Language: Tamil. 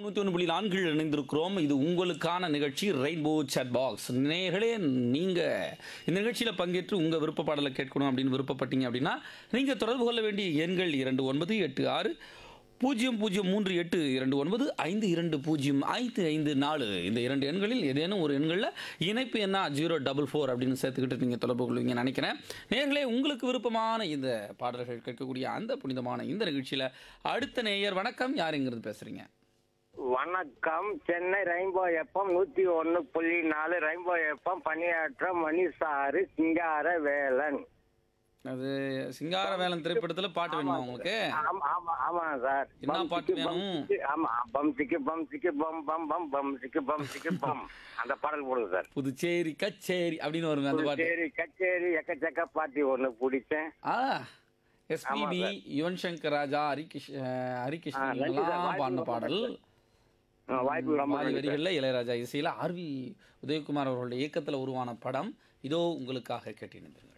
நூற்றி ஒன்று புள்ளி நான்கில் இணைந்திருக்கிறோம் இது உங்களுக்கான நிகழ்ச்சி ரெயின்போ சேட் பாக்ஸ் நேர்களே நீங்கள் இந்த நிகழ்ச்சியில் பங்கேற்று உங்கள் விருப்ப பாடலை கேட்கணும் அப்படின்னு விருப்பப்பட்டீங்க அப்படின்னா நீங்கள் தொடர்பு கொள்ள வேண்டிய எண்கள் இரண்டு ஒன்பது எட்டு ஆறு பூஜ்ஜியம் பூஜ்ஜியம் மூன்று எட்டு இரண்டு ஒன்பது ஐந்து இரண்டு பூஜ்ஜியம் ஐந்து ஐந்து நாலு இந்த இரண்டு எண்களில் ஏதேனும் ஒரு எண்களில் இணைப்பு என்ன ஜீரோ டபுள் ஃபோர் அப்படின்னு சேர்த்துக்கிட்டு நீங்கள் தொடர்பு கொள்வீங்கன்னு நினைக்கிறேன் நேர்களே உங்களுக்கு விருப்பமான இந்த பாடல்கள் கேட்கக்கூடிய அந்த புனிதமான இந்த நிகழ்ச்சியில் அடுத்த நேயர் வணக்கம் யாருங்கிறது பேசுகிறீங்க வணக்கம் சென்னை ரெயின்போ எஃப்எம் நூத்தி ஒன்னு புள்ளி நாலு ரெயின்போ எஃப்எம் பணியாற்ற மணி சாரு சிங்கார வேலன் அது சிங்கார வேலன் திரைப்படத்தில் பாட்டு வேணுமா உங்களுக்கு ஆமா ஆமா ஆமா சார் என்ன பம் பாட்டு சிக்கு, பம் வேணும்? சிக்கு, ஆமா பம் சிக்கு பம் சிக்கு பம் பம் பம் பம் சிக்கு பம் சிக்கு பம் அந்த பாடல் போடுங்க சார் புதுச்சேரி கச்சேரி அப்படின்னு வருங்க அந்த பாட்டு கச்சேரி கச்சேரி எக்கச்சக்க பாட்டி ஒண்ணு பிடிச்சேன் ஆ எஸ்பிபி யுவன் சங்கர் ராஜா ஹரிகிஷ் ஹரிகிருஷ்ணன் ஆ, நன்றி சார். இவங்கெல்லாம் வாய்ப்பு பாடின ரொம்ப பாடல் ஆ, வாய்ப்பு ரொம்ப பாதி நன்றி சார். வரிகளில் இளையராஜா இசையில் ஆர்வி உதயகுமார் அவர்களுடைய இயக்கத்தில் உருவான படம் இதோ உங்களுக்காக கேட்டிருந்தேன்